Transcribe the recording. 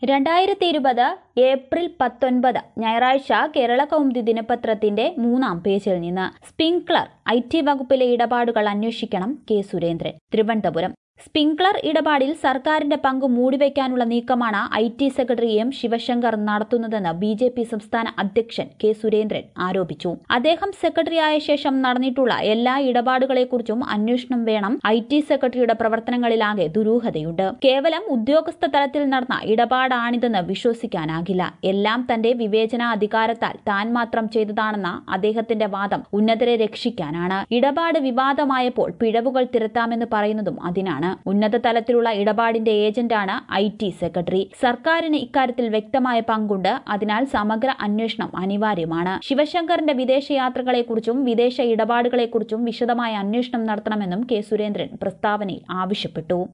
രണ്ടായിരത്തി ഇരുപത് ഏപ്രിൽ പത്തൊൻപത് ഞായറാഴ്ച കേരള കൗമുദി ദിനപത്രത്തിന്റെ മൂന്നാം പേജിൽ നിന്ന് സ്പ്രിംഗ്ലർ ഐ ടി വകുപ്പിലെ ഇടപാടുകൾ അന്വേഷിക്കണം കെ സുരേന്ദ്രൻ തിരുവനന്തപുരം സ്പ്രിംഗ്ലർ ഇടപാടിൽ സർക്കാരിന്റെ പങ്ക് മൂടിവെക്കാനുള്ള നീക്കമാണ് I T secretary M Sivasankar നടത്തുന്നതെന്ന് ബി ജെ പി സംസ്ഥാന അധ്യക്ഷൻ കെ സുരേന്ദ്രൻ ആരോപിച്ചു അദ്ദേഹം സെക്രട്ടറിയായ ശേഷം നടന്നിട്ടുള്ള എല്ലാ ഇടപാടുകളെക്കുറിച്ചും അന്വേഷണം വേണം ഐ ടി സെക്രട്ടറിയുടെ പ്രവർത്തനങ്ങളിലാകെ ദുരൂഹതയുണ്ട് കേവലം ഉദ്യോഗസ്ഥ തലത്തിൽ നടന്ന ഇടപാടാണിതെന്ന് വിശ്വസിക്കാനാകില്ല എല്ലാം തന്റെ വിവേചനാധികാരത്താൽ താൻ മാത്രം ചെയ്തതാണെന്ന അദ്ദേഹത്തിന്റെ വാദം ഉന്നതരെ രക്ഷിക്കാനാണ് ഇടപാട് വിവാദമായപ്പോൾ പിഴവുകൾ തിരുത്താമെന്ന് പറയുന്നതും അതിനാണ് ഉന്നത തലത്തിലുള്ള ഇടപാടിന്റെ ഏജന്റാണ് ഐ ടി സെക്രട്ടറി സർക്കാരിന് ഇക്കാര്യത്തിൽ വ്യക്തമായ പങ്കുണ്ട് അതിനാൽ സമഗ്ര അന്വേഷണം അനിവാര്യമാണ് ശിവശങ്കറിന്റെ വിദേശയാത്രകളെക്കുറിച്ചും വിദേശ ഇടപാടുകളെക്കുറിച്ചും വിശദമായ അന്വേഷണം നടത്തണമെന്നും കെ സുരേന്ദ്രൻ പ്രസ്താവനയിൽ ആവശ്യപ്പെട്ടു